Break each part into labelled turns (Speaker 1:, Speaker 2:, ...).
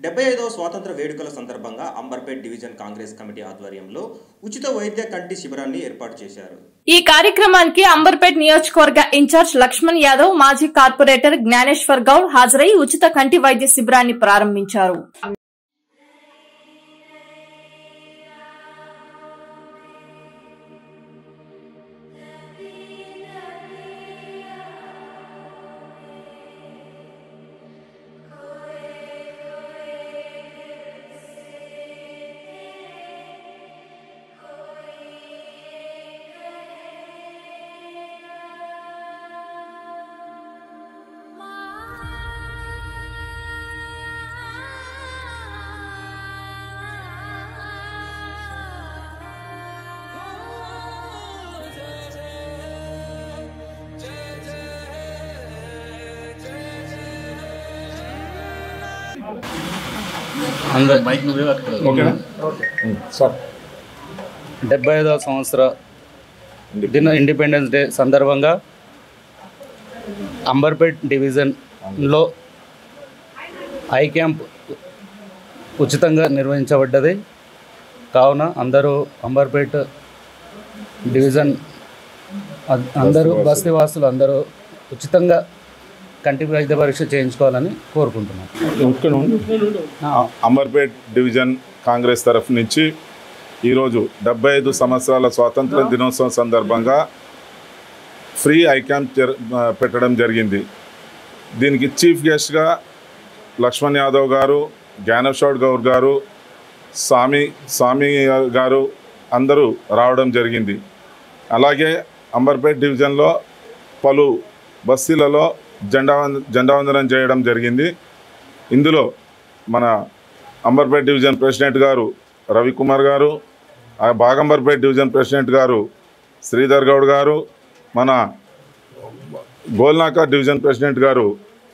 Speaker 1: డెబ్బై ఐదవ స్వాతంత్ర వేడుకల సందర్భంగా అంబర్పేట్ డివిజన్ కాంగ్రెస్ కమిటీ ఆధ్వర్యంలో ఉచిత వైద్య కంటి శిబిరాన్ని ఏర్పాటు చేశారు
Speaker 2: ఈ కార్యక్రమానికి అంబర్పేట్ నియోజకవర్గ ఇన్ఛార్జ్ లక్ష్మణ్ యాదవ్ మాజీ కార్పొరేటర్ జ్ఞానేశ్వర్ గౌడ్ హాజరై ఉచిత కంటి వైద్య శిబిరాన్ని ప్రారంభించారు
Speaker 3: అందరు మైక్ నువ్వే
Speaker 4: ఓకేనా సార్
Speaker 3: డెబ్బై ఐదవ సంవత్సర దిన ఇండిపెండెన్స్ డే సందర్భంగా అంబర్పేట్ డివిజన్లో ఐ క్యాంప్ ఉచితంగా నిర్వహించబడ్డది కావున అందరూ అంబర్పేట్ డివిజన్ అ- అందరూ బస్తీవాసులు అందరూ ఉచితంగా కంటి వైద్య పరీక్ష చేయించుకోవాలని కోరుకుంటున్నాం
Speaker 4: ఇక్కడ ఉండు.
Speaker 5: అమర్పేట్ డివిజన్ కాంగ్రెస్ తరఫు నుంచి ఈరోజు డెబ్బై ఐదు సంవత్సరాల స్వాతంత్ర దినోత్సవం సందర్భంగా ఫ్రీ ఐ క్యాంప్ జర- ఆ, పెట్టడం జరిగింది దీనికి చీఫ్ గెస్ట్గా లక్ష్మణ్ యాదవ్ గారు జ్ఞానశౌడ్ గౌర్ గారు స్వామి స్వామి గారు అందరూ రావడం జరిగింది అలాగే అంబర్పేట్ డివిజన్లో పలు బస్తీలలో జెండా వంద- జెండా వందనం చేయడం జరిగింది ఇందులో మన అంబర్పేట్ డివిజన్ ప్రెసిడెంట్ గారు రవికుమార్ గారు ఆ బాగంబర్పేట్ డివిజన్ ప్రెసిడెంట్ గారు శ్రీధర్ గౌడ్ గారు మన గోల్నాక డివిజన్ ప్రెసిడెంట్ గారు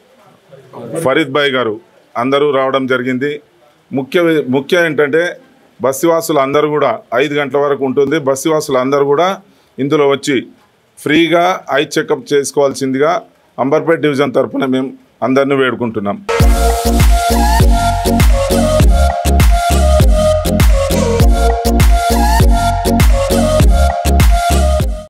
Speaker 5: ఫరీద్ భాయ్ గారు అందరూ రావడం జరిగింది ముఖ్య ముఖ్య ఏంటంటే బస్సివాసులు అందరూ కూడా ఐదు గంటల వరకు ఉంటుంది బస్సివాసులు అందరూ కూడా ఇందులో వచ్చి ఫ్రీగా ఐ చెకప్ చేసుకోవాల్సిందిగా అంబర్పేట్ డివిజన్ తరఫున మేము అందరినీ వేడుకుంటున్నాం